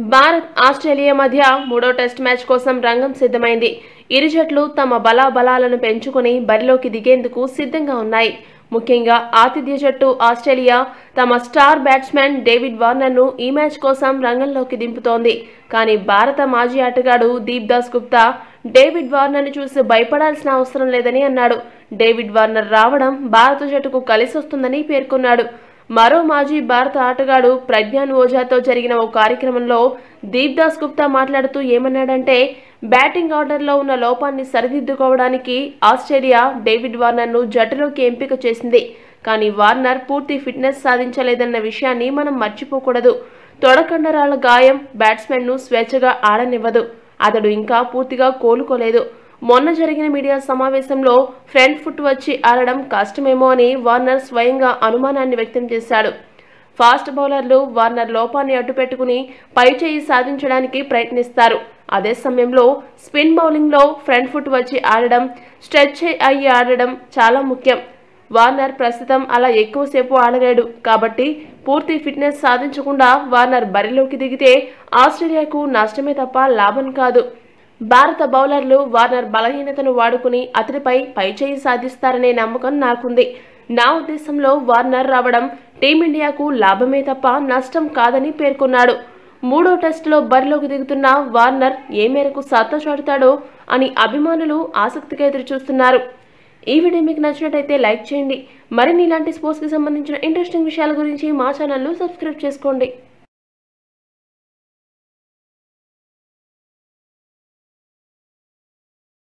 Bharat Australia మధ్య మూడో test match కోసం రంగం సిద్ధమైంది ఇరు జట్లు తమ బలాబలాలను పెంచుకుని బరిలోకి దిగేందుకు సిద్ధంగా ఉన్నాయి ముఖ్యంగా ఆతిథ్య జట్టు ఆస్ట్రేలియా తమ స్టార్ బ్యాట్స్మెన్ డేవిడ్ వార్నర్ను ఈ మ్యాచ్ కోసం రంగంలోకి దింపుతోంది కానీ భారత మాజీ ఆటగాడు దీప్ దాస్ గుప్తా డేవిడ్ వార్నర్ను చూసి భయపడాల్సిన అవసరం లేదని అన్నాడు డేవిడ్ వార్నర్ రావడం భారత జట్టుకు కలిసొస్తుందని పేర్కొన్నాడు మరో మాజీ భారత ఆటగాడు ప్రజ్ఞాన్ ఓజాతో జరిగిన ఓ కార్యక్రమంలో దీప్ దాస్ గుప్తా మాట్లాడుతూ ఏమన్నాడంటే బ్యాటింగ్ ఆర్డర్లో ఉన్న లోపాన్ని సరిదిద్దుకోవడానికి ఆస్ట్రేలియా డేవిడ్ వార్నర్ను జట్టులోకి ఎంపిక చేసింది కానీ వార్నర్ పూర్తి ఫిట్నెస్ సాధించలేదన్న విషయాన్ని మనం మర్చిపోకూడదు తొడకండరాల గాయం బ్యాట్స్మెన్ను స్వేచ్ఛగా ఆడనివ్వదు అతడు ఇంకా పూర్తిగా కోలుకోలేదు మొన్న జరిగిన మీడియా సమావేశంలో ఫ్రంట్ ఫుట్ వచ్చి ఆడడం కష్టమేమో అని వార్నర్ స్వయంగా అనుమానాన్ని వ్యక్తం చేశాడు ఫాస్ట్ బౌలర్లు వార్నర్ లోపాన్ని అడ్డుపెట్టుకుని పై చేయి సాధించడానికి ప్రయత్నిస్తారు అదే సమయంలో స్పిన్ బౌలింగ్లో ఫ్రంట్ ఫుట్ వచ్చి ఆడడం స్ట్రెచ్ అయ్యి ఆడడం చాలా ముఖ్యం వార్నర్ ప్రస్తుతం అలా ఎక్కువసేపు ఆడలేడు కాబట్టి పూర్తి ఫిట్నెస్ సాధించకుండా వార్నర్ బరిలోకి దిగితే ఆస్ట్రేలియాకు నష్టమే తప్ప లాభం కాదు భారత బౌలర్లు వార్నర్ బలహీనతను వాడుకుని అతడిపై పైచేయి సాధిస్తారనే నమ్మకం నాకుంది నా ఉద్దేశంలో వార్నర్ రావడం టీమిండియాకు లాభమే తప్ప నష్టం కాదని పేర్కొన్నాడు మూడో టెస్టులో బరిలోకి దిగుతున్న వార్నర్ ఏ మేరకు సత్తా చాటుతాడో అని అభిమానులు ఆసక్తిగా ఎదురుచూస్తున్నారు ఈ వీడియో మీకు నచ్చినట్టయితే లైక్ చేయండి మరిన్ని ఇలాంటి స్పోర్ట్స్కి సంబంధించిన ఇంట్రెస్టింగ్ విషయాల గురించి మా ఛానల్ను సబ్స్క్రైబ్ చేసుకోండి